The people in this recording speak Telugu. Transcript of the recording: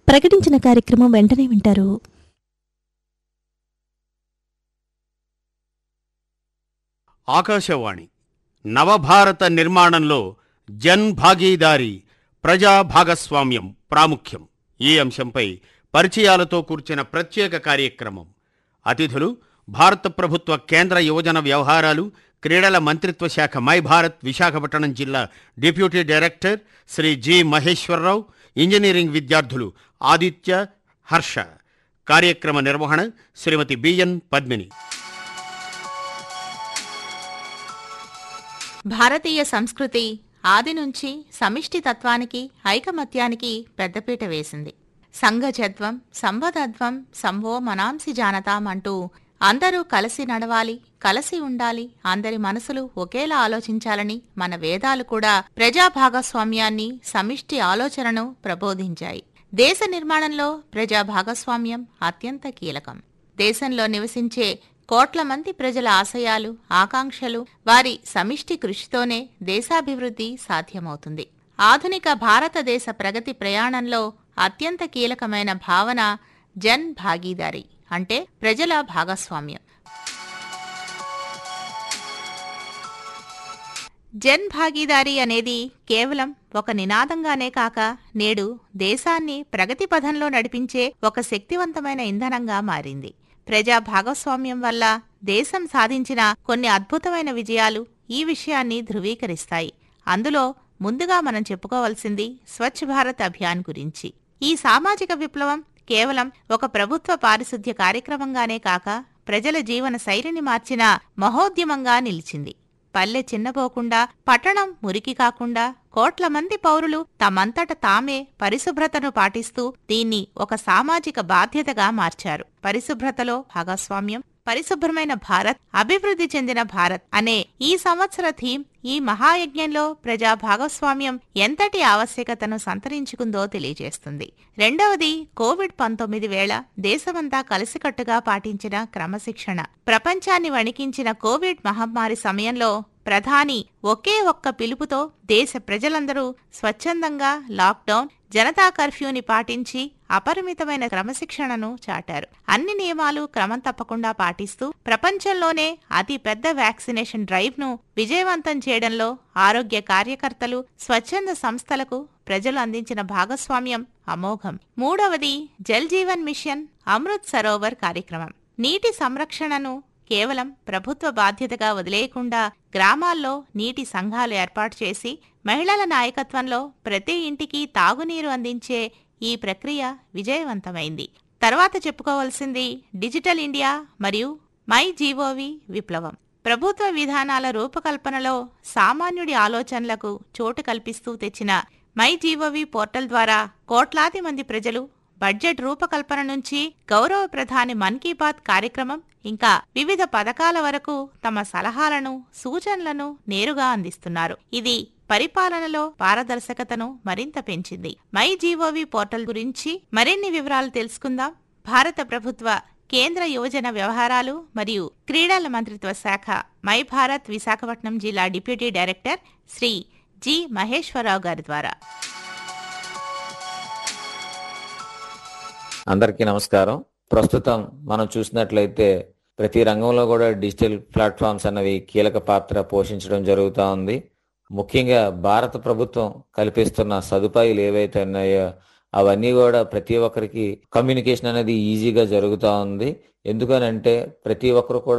ప్రకటించిన కార్యక్రమం వెంటనే వింటారు ఆకాశవాణి నవభారత నిర్మాణంలో జన్ భాగీదారీ ప్రజా భాగస్వామ్యం ప్రాముఖ్యం ఈ అంశంపై పరిచయాలతో కూర్చిన ప్రత్యేక కార్యక్రమం అతిథులు భారత ప్రభుత్వ కేంద్ర యువజన వ్యవహారాలు క్రీడల మంత్రిత్వ శాఖ మై భారత్ విశాఖపట్నం జిల్లా deputy director Shri G Maheswararao engineering విద్యార్థులు ఆదిత్య హర్ష కార్యక్రమ నిర్వహణ శ్రీమతి బిఎన్ పద్మిని భారతీయ సంస్కృతి ఆది నుంచి సమిష్టి తత్వానికి ఐకమత్యానికి పెద్దపీట వేసింది సంఘజత్వం సంవదత్వం సంవో మనాంసి జానతాం అంటూ అందరూ కలిసి నడవాలి కలిసి ఉండాలి అందరి మనసులు ఒకేలా ఆలోచించాలని మన వేదాలు కూడా ప్రజా భాగస్వామ్యాన్ని సమిష్టి ఆలోచనను ప్రబోధించాయి దేశ నిర్మాణంలో ప్రజా భాగస్వామ్యం అత్యంత కీలకం దేశంలో నివసించే కోట్ల మంది ప్రజల ఆశయాలు ఆకాంక్షలు వారి సమిష్టి కృషితోనే దేశాభివృద్ధి సాధ్యమవుతుంది ఆధునిక భారతదేశ ప్రగతి ప్రయాణంలో అత్యంత కీలకమైన భావన జన్ భాగీదారీ అంటే ప్రజల భాగస్వామ్యం జన్ భాగీదారీ అనేది కేవలం ఒక నినాదంగానే కాక నేడు దేశాన్ని ప్రగతి పథంలో నడిపించే ఒక శక్తివంతమైన ఇంధనంగా మారింది ప్రజా భాగస్వామ్యం వల్ల దేశం సాధించిన కొన్ని అద్భుతమైన విజయాలు ఈ విషయాన్ని ధృవీకరిస్తాయి అందులో ముందుగా మనం చెప్పుకోవాల్సింది స్వచ్ఛ భారత్ అభియాన్ గురించి ఈ సామాజిక విప్లవం కేవలం ఒక ప్రభుత్వ పారిశుద్ధ్య కార్యక్రమంగానే కాక ప్రజల జీవన శైలిని మార్చిన మహోద్యమంగా నిలిచింది పల్లె చిన్నపోకుండా పట్టణం మురికి కాకుండా కోట్ల మంది పౌరులు తమంతట తామే పరిశుభ్రతను పాటిస్తూ దీన్ని ఒక సామాజిక బాధ్యతగా మార్చారు పరిశుభ్రతలో భాగస్వామ్యం పరిశుభ్రమైన భారత్ అభివృద్ధి చెందిన భారత్ అనే ఈ సంవత్సర థీమ్ ఈ మహాయజ్ఞంలో ప్రజా భాగస్వామ్యం ఎంతటి ఆవశ్యకతను సంతరించుకుందో తెలియజేస్తుంది రెండవది కోవిడ్ పంతొమ్మిది వేళ దేశమంతా కలిసికట్టుగా పాటించిన క్రమశిక్షణ ప్రపంచాన్ని వణికించిన కోవిడ్ మహమ్మారి సమయంలో ప్రధాని ఒకే ఒక్క పిలుపుతో దేశ ప్రజలందరూ స్వచ్ఛందంగా లాక్డౌన్ జనతా కర్ఫ్యూని పాటించి అపరిమితమైన క్రమశిక్షణను చాటారు అన్ని నియమాలు క్రమం తప్పకుండా పాటిస్తూ ప్రపంచంలోనే అతి పెద్ద వ్యాక్సినేషన్ డ్రైవ్ ను విజయవంతం చేయడంలో ఆరోగ్య కార్యకర్తలు స్వచ్ఛంద సంస్థలకు ప్రజలు అందించిన భాగస్వామ్యం అమోఘం మూడవది జల్ జీవన్ మిషన్ అమృత్ సరోవర్ కార్యక్రమం నీటి సంరక్షణను కేవలం ప్రభుత్వ బాధ్యతగా వదిలేయకుండా గ్రామాల్లో నీటి సంఘాలు ఏర్పాటు చేసి మహిళల నాయకత్వంలో ప్రతి ఇంటికి తాగునీరు అందించే ఈ ప్రక్రియ విజయవంతమైంది తర్వాత చెప్పుకోవాల్సింది డిజిటల్ ఇండియా మరియు మై జీఓవి విప్లవం ప్రభుత్వ విధానాల రూపకల్పనలో సామాన్యుడి ఆలోచనలకు చోటు కల్పిస్తూ తెచ్చిన మై జీఓవి పోర్టల్ ద్వారా కోట్లాది మంది ప్రజలు బడ్జెట్ రూపకల్పన నుంచి గౌరవ ప్రధాని మన్ కీ బాత్ కార్యక్రమం ఇంకా వివిధ పథకాల వరకు తమ సలహాలను సూచనలను నేరుగా అందిస్తున్నారు ఇది పరిపాలనలో పారదర్శకతను మరింత పెంచింది మై జీఓవి పోర్టల్ గురించి మరిన్ని వివరాలు తెలుసుకుందాం భారత ప్రభుత్వ కేంద్ర యువజన వ్యవహారాలు మరియు క్రీడల మంత్రిత్వ శాఖ మై భారత్ విశాఖపట్నం జిల్లా deputy director Shri G Maheswararao గారి ద్వారా అందరికీ నమస్కారం ప్రస్తుతం మనం చూసినట్లయితే ప్రతి రంగంలో కూడా డిజిటల్ ప్లాట్ఫామ్స్ అన్నవి కీలక పాత్ర పోషించడం జరుగుతూ ఉంది ముఖ్యంగా భారత ప్రభుత్వం కల్పిస్తున్న సదుపాయాలు ఏవైతే ఉన్నాయో అవన్నీ కూడా ప్రతి ఒక్కరికి కమ్యూనికేషన్ అనేది ఈజీగా జరుగుతూ ఉంది ఎందుకనంటే ప్రతి ఒక్కరు కూడా